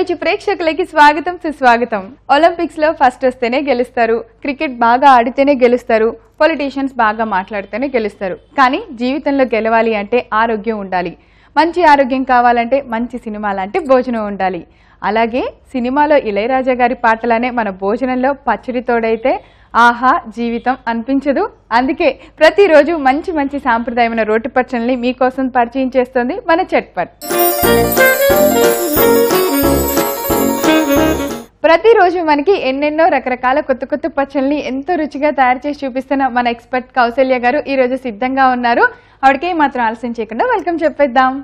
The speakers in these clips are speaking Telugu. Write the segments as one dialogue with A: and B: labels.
A: అభిరుచి ప్రేక్షకులకి స్వాగతం సుస్వాగతం ఒలింపిక్స్ లో ఫస్ట్ వస్తేనే గెలుస్తారు క్రికెట్ బాగా ఆడితేనే గెలుస్తారు పొలిటీషియన్స్ బాగా మాట్లాడితేనే గెలుస్తారు కానీ జీవితంలో గెలవాలి అంటే ఆరోగ్యం ఉండాలి మంచి ఆరోగ్యం కావాలంటే మంచి సినిమా లాంటి భోజనం ఉండాలి అలాగే సినిమాలో ఇళయరాజా గారి పాటలనే మన భోజనంలో పచ్చడి తోడైతే ఆహా జీవితం అనిపించదు అందుకే ప్రతిరోజు మంచి మంచి సాంప్రదాయమైన రోటి పచ్చళ్ళని మీకోసం పరిచయం చేస్తుంది మన చట్పట్ ప్రతిరోజు మనకి ఎన్నెన్నో రకరకాల కొత్త కొత్త పచ్చళ్ళని ఎంతో రుచిగా తయారు చేసి చూపిస్తున్న మన ఎక్స్పర్ట్ కౌశల్య గారు ఈ రోజు సిద్ధంగా ఉన్నారు ఆవిడకే మాత్రం ఆలస్యం చేయకుండా వెల్కమ్ చెప్పేద్దాం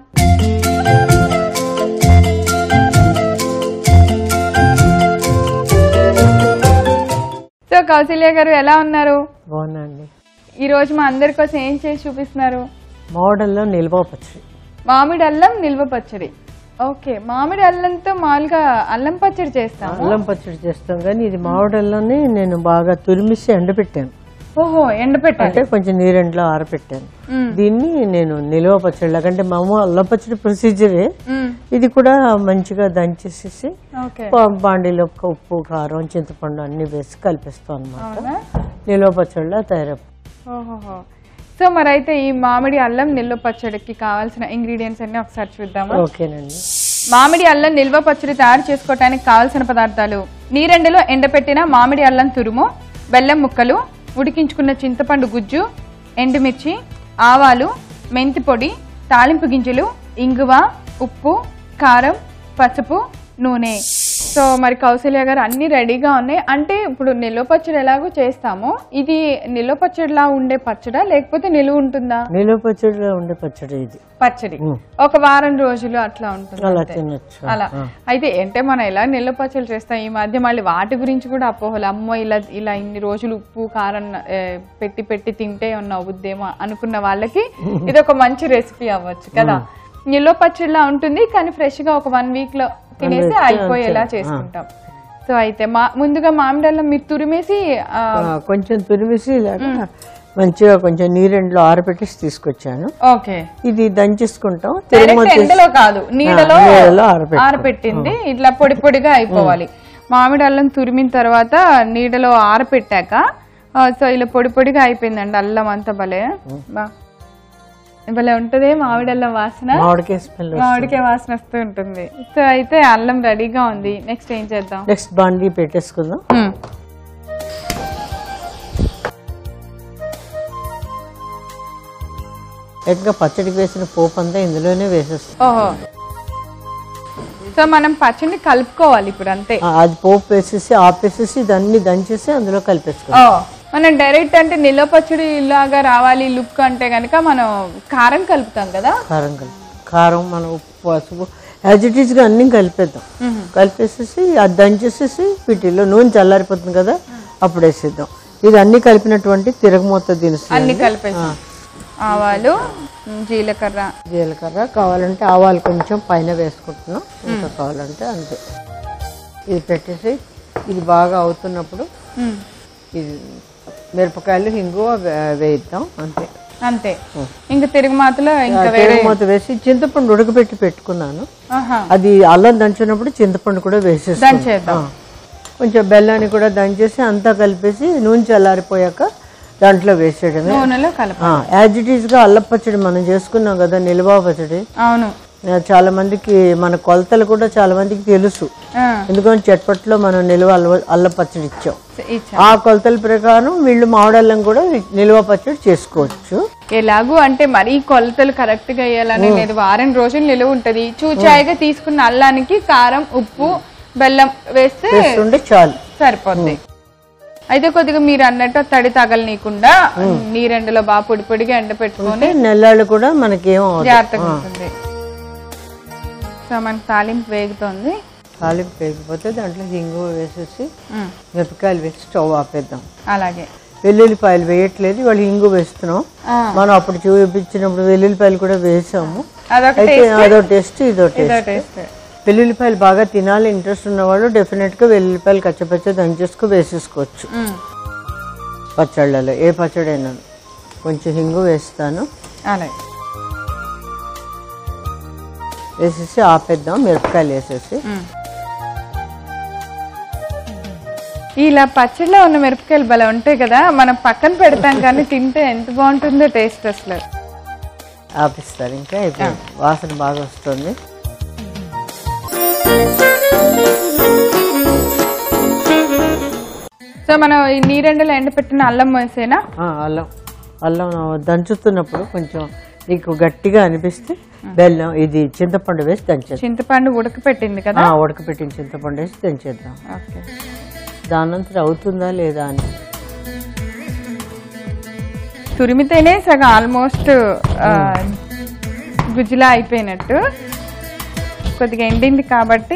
A: సో కౌశల్య గారు ఎలా ఉన్నారు
B: బాగుందండి
A: ఈ రోజు మా అందరి కోసం ఏం చేసి చూపిస్తున్నారు
B: మోడల్లో నిల్వ పచ్చడి
A: మామిడి అల్లం నిల్వ పచ్చడి ఓకే మామిడి అల్లంతో మామూలుగా అల్లం పచ్చడి చేస్తాము
B: అల్లం పచ్చడి చేస్తాం కానీ ఇది మామిడల్లోనే నేను బాగా తురిమిసి ఎండబెట్టాను
A: ఓహో ఎండపెట్టాలి
B: అంటే కొంచెం నీరెండ్లో ఆరబెట్టాను
A: మ్మ్.
B: దీన్ని నేను నిల్వ పచ్చడి అంటే మామూలు అల్లం పచ్చడి ప్రొసీజరే
A: మ్మ్.
B: ఇది కూడా మంచిగా దంచేసేసి
A: ఓకే
B: ప- బాండీలో ఒక ఉప్పు కారం చింతపండు అన్ని వేసి కలిపిస్తాం అనమాట
A: అవునా
B: నిల్వ పచ్చడిలా తయారై
A: ఓహోహో సో మరి అయితే ఈ మామిడి అల్లం నిల్వ పచ్చడికి కావాల్సిన ఇంగ్రీడియంట్స్ అన్ని ఒకసారి చూద్దామా
B: ఓకేనండి
A: మామిడి అల్లం నిల్వ పచ్చడి తయారు చేసుకోవడానికి కావాల్సిన పదార్థాలు నీరెండులో ఎండపెట్టిన మామిడి అల్లం తురుము బెల్లం ముక్కలు ఉడికించుకున్న చింతపండు గుజ్జు ఎండుమిర్చి ఆవాలు మెంతి పొడి తాలింపు గింజలు ఇంగువ ఉప్పు కారం పసుపు నూనె సో మరి కౌశల్య గారు అన్ని రెడీగా ఉన్నాయి అంటే ఇప్పుడు నిల్వ పచ్చడి ఎలాగో చేస్తామో ఇది నిల్వ పచ్చడిలా ఉండే పచ్చడా లేకపోతే నిలువ ఉంటుందా
B: నిల్వ పచ్చడిలో ఉండే పచ్చడి ఇది
A: పచ్చడి
B: మ్మ్.
A: ఒక వారం రోజులు అట్లా ఉంటుంది
B: అలా
A: అంతే.
B: తినొచ్చు
A: అలా అయితే అంటే మనం ఎలా నిల్వ పచ్చళ్ళు చేస్తాం ఈ మధ్య మళ్ళీ వాటి గురించి కూడా అపోహలు అమ్మో ఇలా ఇలా ఇన్ని రోజులు ఉప్పు కారం ఏ, పెట్టి పెట్టి తింటే ఉన్న అవుద్దేమో అనుకున్న వాళ్ళకి ఇది ఒక మంచి రెసిపీ అవ్వచ్చు కదా నిల్వ పచ్చడిలా ఉంటుంది కానీ ఫ్రెష్ గా ఒక వన్ వీక్ లో తినేసి అయిపోయేలా చేసుకుంటాం సో అయితే మా ముందుగా మామిడల్లం మీరు తురిమేసి ఆ,
B: ఆ, కొంచెం తురిమిసి ఇలాగా మంచిగా కొంచెం నీరెండ్లో ఆరబెట్టేసి తీసుకొచ్చాను
A: ఓకే
B: ఇది దంచేసుకుంటాం
A: డైరెక్ట్
B: తిరుమల
A: ఎండలో కాదు నీడలో
B: ఆ, నీడలో ఆరబెట్టు.
A: ఆరపెట్టింది ఇట్లా పొడి పొడిగా అయిపోవాలి మామిడి అల్లం తురిమిన తర్వాత నీడలో ఆరపెట్టాక ఆ, సో ఇలా పొడి పొడిగా అయిపోయిందండి అల్లం అంతా భలే బా భలే ఉంటది మామిడి అల్లం వాసన
B: మామిడికాయ స్మెల్
A: మామిడికాయ వాసన వస్తూ ఉంటుంది సో అయితే అల్లం రెడీగా ఉంది నెక్స్ట్ ఏం చేద్దాం
B: నెక్స్ట్ బాండీ పెట్టేసుకుందాం
A: మ్మ్.
B: ఇంకా పచ్చడికి వేసిన పోపు అంతా ఇందులోనే వేసేస్తాం
A: ఓహో సో మనం పచ్చడిని కలుపుకోవాలి ఇప్పుడు అంతే
B: ఆ, అది పోపు వేసేసి ఆపేసేసి ఇదన్నీ దంచేసి అందులో కలిపేసుకుందాం
A: ఓ మనం డైరెక్ట్ అంటే నిల్వ పచ్చడి ఇలాగా రావాలి లుక్ అంటే కనుక మనం కారం కలుపుతాం కదా
B: కారం కలిపి కారం మన ఉప్పు పసుపు యాజ్ ఇట్ ఈస్గా అన్నీ కలిపేద్దాం కలిపేసేసి అది దంచేసేసి వీటిల్లో నూనె చల్లారిపోతుంది కదా అప్పుడు వేసేద్దాం ఇది అన్ని కలిపినటువంటి తిరగమూత దినుసులు
A: అన్ని కలిపేసాం ఆవాలు ఉమ్, జీలకర్ర
B: జీలకర్ర కావాలంటే ఆవాలు కొంచెం పైన వేసుకుంటున్నాం ఇంకా కావాలంటే అంతే ఇది పెట్టేసి ఇది బాగా అవుతున్నప్పుడు
A: ఉమ్,
B: ఇది మిరపకాయలు హింగు వేయిద్దాం అంతే
A: అంతే ఇంకా తిరుగుమాతలో ఇంకా వేరే
B: తిరగమూత వేసి చింతపండు ఉడకబెట్టి పెట్టుకున్నాను
A: ఆహా
B: అది అల్లం దంచినప్పుడు చింతపండు కూడా వేసేస్తాం
A: దంచేద్దాం
B: కొంచెం బెల్లాన్ని కూడా దంచేసి అంతా కలిపేసి నూనె చల్లారిపోయాక దాంట్లో వేసేయడమే
A: నూనెలో కలప
B: యాజ్ ఇట్ ఈస్గా అల్ల పచ్చడి మనం చేసుకున్నాం కదా నిల్వ పచ్చడి
A: అవును
B: ఆ, చాలా మందికి మన కొలతలు కూడా చాలా మందికి తెలుసు
A: ఆ,
B: ఎందుకంటే చట్పట్లో మనం నిల్వ అల్వ అల్ల పచ్చడి ఇచ్చాం
A: ఇచ్చా
B: ఆ కొలతల ప్రకారం వీళ్ళు మామిడల్లం కూడా నిల్వ పచ్చడి చేసుకోవచ్చు
A: ఎలాగూ అంటే మరీ కొలతలు కరెక్ట్ గా వేయాలని లేదు వారం రోజులు నిలువ ఉంటది చూచాయిగా తీసుకున్న అల్లానికి కారం ఉప్పు బెల్లం వేస్తే
B: చేస్తుంటే చాలు
A: సరిపోద్ది అయితే కొద్దిగా మీరు అన్నట్టు తడి తగలనీయకుండా నీరెండలో బాగా పొడి పొడిగా ఎండ పెట్టుకొని
B: అంటే నెల్లాళ్ళు కూడా మనకేం అవదు
A: జాగ్రత్తగా ఉంటుంది సో మనకి తాలింపు వేగుతోంది
B: తాలింపు వేయకపోతే దాంట్లో హింగు వేసేసి
A: ఉమ్,
B: మిరపకాయలు వేసి స్టవ్ ఆపేద్దాం
A: అలాగే
B: వెల్లుల్లిపాయలు వేయట్లేదు వాళ్ళు హింగు వేస్తున్నాం
A: ఆ,
B: మనం అప్పుడు చూపించినప్పుడు వెల్లుల్లిపాయలు కూడా వేసాము
A: అదొక
B: అయితే అదో టేస్ట్ ఇదో
A: ఇదో
B: టేస్ట్
A: టేస్ట్
B: వెల్లుల్లిపాయలు బాగా తినాలి ఇంట్రెస్ట్ ఉన్నవాళ్ళు డెఫినెట్గా వెల్లుల్లిపాయలు కచ్చపచ్చ దంచేసుకు వేసేసుకోవచ్చు
A: ఉమ్,
B: పచ్చళ్ళలో ఏ పచ్చడైనా కొంచెం హింగు వేస్తాను
A: అలాగే
B: వేసేసి ఆపేద్దాం మిరపకాయలు వేసేసి
A: ఉమ్. ఇలా పచ్చడిలో ఉన్న మిరపకాయలు భలే ఉంటాయి కదా మనం పక్కన పెడతాం కానీ తింటే ఎంత బాగుంటుందో టేస్ట్ అసలు
B: ఆపిస్తారు ఇంకా అయిపోయింది వాసన బాగా వస్తుంది
A: సో మనం ఈ నీరెండలో ఎండపెట్టిన అల్లం వేసేనా
B: ఆ, అల్లం అల్లం దంచుతున్నప్పుడు కొంచెం నీకు గట్టిగా అనిపిస్తే బెల్లం ఇది చింతపండు వేసి దంచేద్దాం
A: చింతపండు ఉడకపెట్టింది కదా
B: ఆ, ఉడకపెట్టిన చింతపండు వేసి దంచేద్దాం
A: ఓకే
B: దానంతరం అవుతుందా లేదా అని
A: తురిమితేనే సగం ఆల్మోస్ట్ గుజ్జులా అయిపోయినట్టు కొద్దిగా ఎండింది కాబట్టి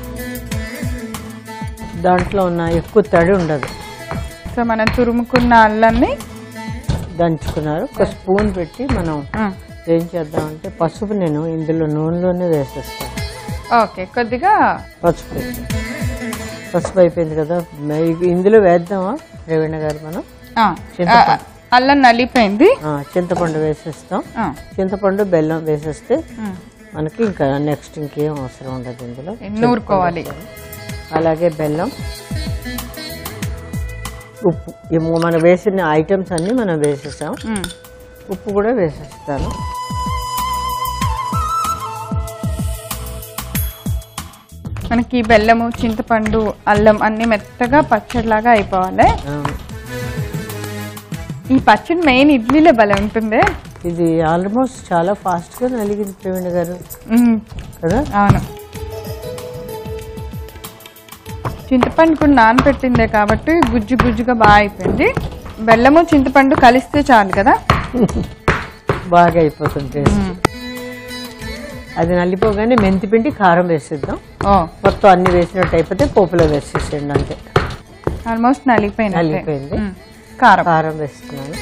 B: దాంట్లో ఉన్న ఎక్కువ తడి ఉండదు
A: సో మనం తురుముకున్న అల్లాన్ని
B: దంచుకున్నారు ఒక స్పూన్ పెట్టి మనం
A: ఆ,
B: ఏం చేద్దామంటే పసుపు నేను ఇందులో నూనెలోనే వేసేస్తాను
A: ఓకే కొద్దిగా
B: పసుపు వేసి. పసుపు అయిపోయింది కదా మే- ఇందులో వేద్దామా రేవణ గారు మనం
A: ఆ, ఆ, అల్లం నలిపోయింది
B: ఆ, చింతపండు వేసేస్తాం
A: ఆ,
B: చింతపండు బెల్లం వేసేస్తే
A: ఉమ్,
B: మనకి ఇంకా నెక్స్ట్ ఇంకేం అవసరం ఉండదు ఇందులో
A: నూరుకోవాలి
B: అలాగే బెల్లం ఉప్పు ఈ ము- మనం వేసిన ఐటమ్స్ అన్నీ మనం వేసేసాం
A: ఉమ్,
B: ఉప్పు కూడా వేసేస్తాను
A: మనకి బెల్లము చింతపండు అల్లం అన్ని మెత్తగా పచ్చడిలాగా అయిపోవాలి
B: ఆ,
A: ఈ పచ్చడి మెయిన్ ఇడ్లీలో భలే ఉంటుంది
B: ఇది ఆల్మోస్ట్ చాలా ఫాస్ట్గా నలిగింది ప్రవీణ్ గారు
A: ఉమ్,
B: కదా
A: అవును చింతపండు కూడా నానబెట్టిందే కాబట్టి గుజ్జు గుజ్జుగా బాగా అయిపోయింది బెల్లము చింతపండు కలిస్తే చాలు కదా
B: బాగా అయిపోతుంది టేస్ట్ అది నలిపోగానే మెంతిపిండి కారం వేసేద్దాం
A: ఓ
B: మొత్తం అన్ని వేసినట్టు అయిపోతే పోపులో వేసేసేయండి అంతే
A: ఆల్మోస్ట్ నలిగిపోయింది
B: నలిగిపోయింది.
A: కారం
B: కారం వేస్తున్నాను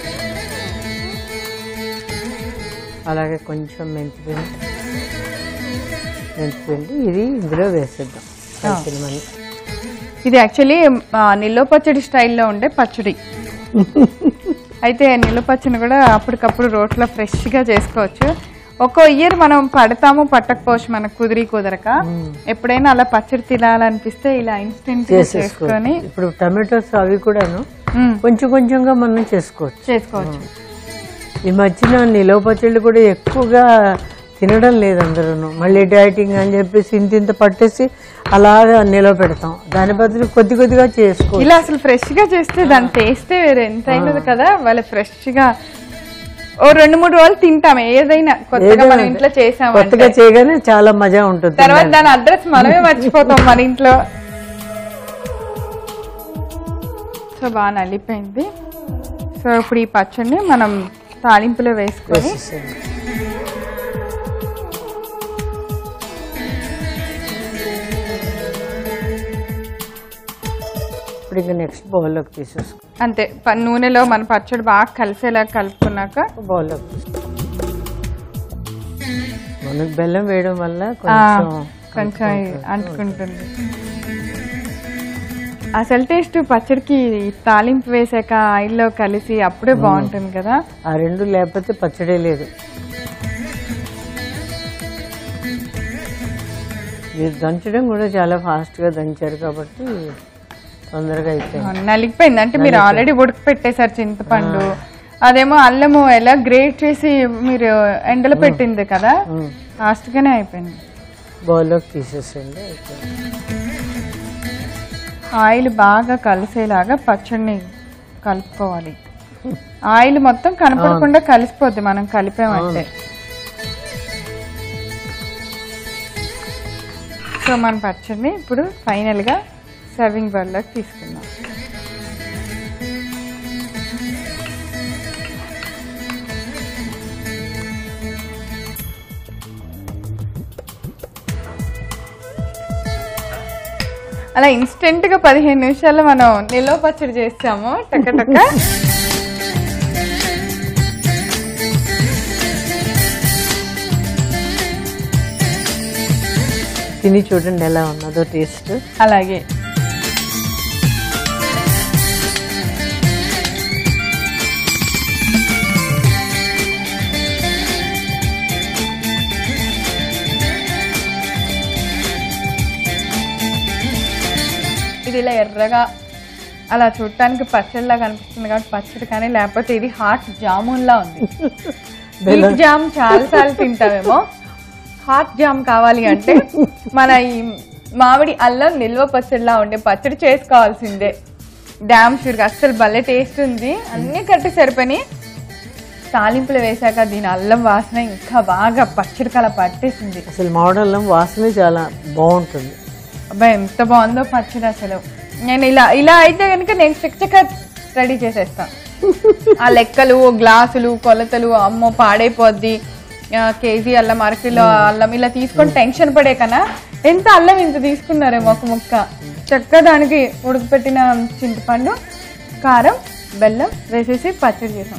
B: అలాగే కొంచెం మెంతిపిండి మెంతిపిండి ఇది ఇందులో వేసేద్దాం కలిపిన మని
A: ఇది యాక్చువల్లీ నిల్వ పచ్చడి స్టైల్లో ఉండే పచ్చడి అయితే నిల్వ పచ్చడిని కూడా అప్పటికప్పుడు రోట్లో ఫ్రెష్గా చేసుకోవచ్చు ఒక్కో ఇయర్ మనం పడతాము పట్టకపోవచ్చు మనకు కుదిరి కుదరక ఎప్పుడైనా అలా పచ్చడి తినాలనిపిస్తే ఇలా ఇన్స్టెంట్
B: చేసేసుకోవచ్చు
A: చేసుకొని
B: ఇప్పుడు టమాటోస్ అవి కూడాను
A: మ్మ్,
B: కొంచెం కొంచెంగా మనం చేసుకోవచ్చు
A: చేసుకోవచ్చు
B: ఈ మధ్యన నిలవ పచ్చళ్ళు కూడా ఎక్కువగా తినడం లేదు అందరూ మళ్ళీ డైటింగ్ అని చెప్పేసి ఇంత ఇంత పట్టేసి అలాగా నిలవ పెడతాం దాని బదులు కొద్ది కొద్దిగా చేసుకో
A: ఇలా అసలు ఫ్రెష్ గా చేస్తే దాని టేస్టే వేరే ఎంత అయినది కదా వాళ్ళ ఫ్రెష్ గా ఓ రెండు మూడు రోజులు తింటాం ఏదైనా కొత్తగా మనం ఇంట్లో చేసాం
B: కొత్తగా చేయగానే చాలా మజా ఉంటుంది
A: తర్వాత దాని అడ్రస్ మనమే మర్చిపోతాం మన ఇంట్లో సో బాగా నలిపోయింది సో ఇప్పుడు ఈ పచ్చడిని మనం తాలింపులో వేసుకొని
B: వేసేసేయండి. ఇప్పుడు ఇంకా నెక్స్ట్ బౌల్లోకి తీసేసుకో
A: అంతే ప- నూనెలో మన పచ్చడి బాగా కలిసేలా కలుపుకున్నాక
B: బౌల్లోకి తీసుకో మనకు బెల్లం వేయడం వల్ల
A: ఆ,
B: కొంచెం
A: కొంచెం అంటుకుంటుంది అసలు టేస్ట్ పచ్చడికి ఈ తాలింపు వేసాక ఆయిల్లో కలిసి అప్పుడే బాగుంటుంది కదా
B: ఆ రెండు లేకపోతే పచ్చడే లేదు మీరు దంచడం కూడా చాలా ఫాస్ట్గా దంచారు కాబట్టి తొందరగా అయిపోయింది
A: నలిగిపోయింది అంటే మీరు ఆల్రెడీ ఉడక పెట్టేశారు చింతపండు అదేమో అల్లము ఎలా గ్రేట్ చేసి మీరు ఎండలో పెట్టింది కదా
B: ఉమ్.
A: ఫాస్ట్ గానే అయిపోయింది
B: బౌల్లోకి తీసేసేయండి అయిపోయింది.
A: ఆయిల్ బాగా కలిసేలాగా పచ్చడిని కలుపుకోవాలి ఆయిల్ మొత్తం కనపడకుండా కలిసిపోద్ది మనం కలిపామంటే సో మన పచ్చడిని ఇప్పుడు ఫైనల్ గా సర్వింగ్ బౌల్లోకి తీసుకుందాం అలా ఇన్స్టెంట్ గా పదిహేను నిమిషాల్లో మనం నిల్వ పచ్చడి చేస్తాము టక్క టక్క
B: తిని చూడండి ఎలా ఉన్నదో టేస్ట్
A: అలాగే ఇది ఇలా ఎర్రగా అలా చూడటానికి పచ్చడిలా కనిపిస్తుంది కాబట్టి పచ్చడి కానీ లేకపోతే ఇది హాట్ జామున్ లా ఉంది స్వీట్ జామ్ చాలా సార్లు తింటామేమో హాట్ జామ్ కావాలి అంటే మన ఈ మామిడి అల్లం నిల్వ పచ్చడిలా ఉండే పచ్చడి చేసుకోవాల్సిందే డ్యామ్ షూర్గా అస్సలు భలే టేస్ట్ ఉంది అన్నీ కట్టి సరిపోయి తాలింపులు వేశాక దీని అల్లం వాసన ఇంకా బాగా పచ్చడి కల పట్టేసింది
B: అసలు మామిడల్లం వాసనే చాలా బాగుంటుంది
A: అబ్బాయి ఎంత బాగుందో పచ్చడి అసలు నేను ఇలా ఇలా అయితే కనుక నేను చక్కచక్క రెడీ చేసేస్తాను ఆ లెక్కలు గ్లాసులు కొలతలు అమ్మో పాడైపోద్ది ఆ, కేజీ అల్లం అరకిలో అల్లం ఇలా తీసుకొని టెన్షన్ పడే కన్నా ఎంత అల్లం ఇంత తీసుకున్నారేమో ఒక ముక్క చక్కగా దానికి ఉడకపెట్టిన చింతపండు కారం బెల్లం వేసేసి పచ్చడి చేసాం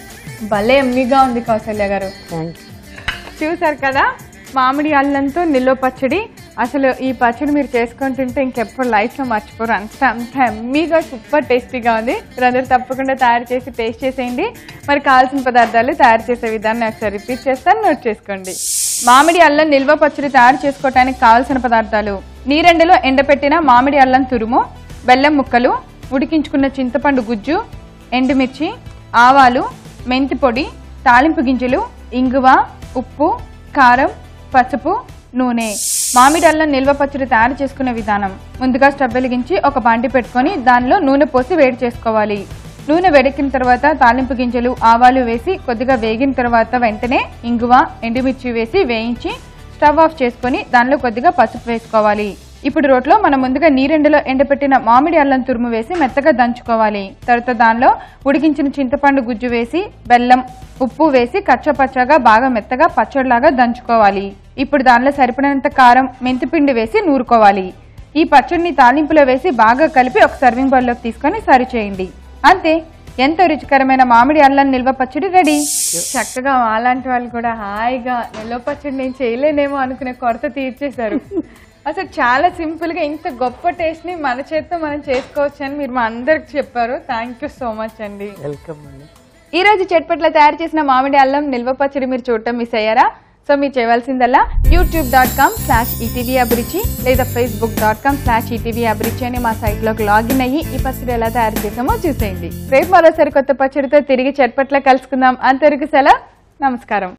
A: భలే ఎమ్మిగా ఉంది కౌసల్య గారు
B: థ్యాంక్
A: చూసారు కదా మామిడి అల్లంతో నిల్వ పచ్చడి అసలు ఈ పచ్చడి మీరు చేసుకొని తింటే ఇంకెప్పుడు లైఫ్లో మర్చిపోరు అంత అంత ఎమ్మీగా సూపర్ టేస్టీగా ఉంది మీరందరూ తప్పకుండా తయారు చేసి టేస్ట్ చేసేయండి మరి కావాల్సిన పదార్థాలు తయారు చేసే విధాన్ని ఒకసారి రిపీట్ చేస్తాను నోట్ చేసుకోండి మామిడి అల్లం నిల్వ పచ్చడి తయారు చేసుకోవడానికి కావాల్సిన పదార్థాలు నీరెండులో ఎండపెట్టిన మామిడి అల్లం తురుము బెల్లం ముక్కలు ఉడికించుకున్న చింతపండు గుజ్జు ఎండుమిర్చి ఆవాలు మెంతి పొడి తాలింపు గింజలు ఇంగువ ఉప్పు కారం పసుపు నూనె మామిడి అల్లం నిల్వ పచ్చడి తయారు చేసుకునే విధానం ముందుగా స్టవ్ వెలిగించి ఒక బాండి పెట్టుకొని దానిలో నూనె పోసి వేడి చేసుకోవాలి నూనె వేడెక్కిన తర్వాత తాలింపు గింజలు ఆవాలు వేసి కొద్దిగా వేగిన తర్వాత వెంటనే ఇంగువ ఎండుమిర్చి వేసి వేయించి స్టవ్ ఆఫ్ చేసుకొని దానిలో కొద్దిగా పసుపు వేసుకోవాలి ఇప్పుడు రోట్లో మనం ముందుగా నీరెండులో ఎండపెట్టిన మామిడి అల్లం తురుము వేసి మెత్తగా దంచుకోవాలి తర్వాత దానిలో ఉడికించిన చింతపండు గుజ్జు వేసి బెల్లం ఉప్పు వేసి కచ్చపచ్చగా బాగా మెత్తగా పచ్చడిలాగా దంచుకోవాలి ఇప్పుడు దానిలో సరిపడినంత కారం మెంతిపిండి వేసి నూరుకోవాలి ఈ పచ్చడిని తాలింపులో వేసి బాగా కలిపి ఒక సర్వింగ్ బౌల్లోకి తీసుకొని సర్వ్ చేయండి అంతే ఎంతో రుచికరమైన మామిడి అల్లం నిల్వ పచ్చడి రెడీ చక్కగా అలాంటి వాళ్ళు కూడా హాయిగా నిల్వ పచ్చడి నేను చేయలేనేమో అనుకునే కొరత తీర్చేశారు అసలు చాలా సింపుల్ గా ఇంత గొప్ప టేస్ట్ ని మన చేత్తో మనం చేసుకోవచ్చు అని మీరు మా అందరికి చెప్పారు థ్యాంక్ యూ సో మచ్ అండి
B: వెల్కమ్ అండి
A: ఈ రోజు చట్పట్ల తయారు చేసిన మామిడి అల్లం నిల్వ పచ్చడి మీరు చూడటం మిస్ అయ్యారా సో మీరు చేయవలసిందల్లా YouTube dot com slash ETV Abhiruchi లేదా Facebook dot com slash ETV Abhiruchi అని మా సైట్లోకి లాగిన్ అయ్యి ఈ పచ్చడి ఎలా తయారు చేసామో చూసేయండి రేపు మరోసారి కొత్త పచ్చడితో తిరిగి చట్పట్ల కలుసుకుందాం అంతవరకు సెలవు నమస్కారం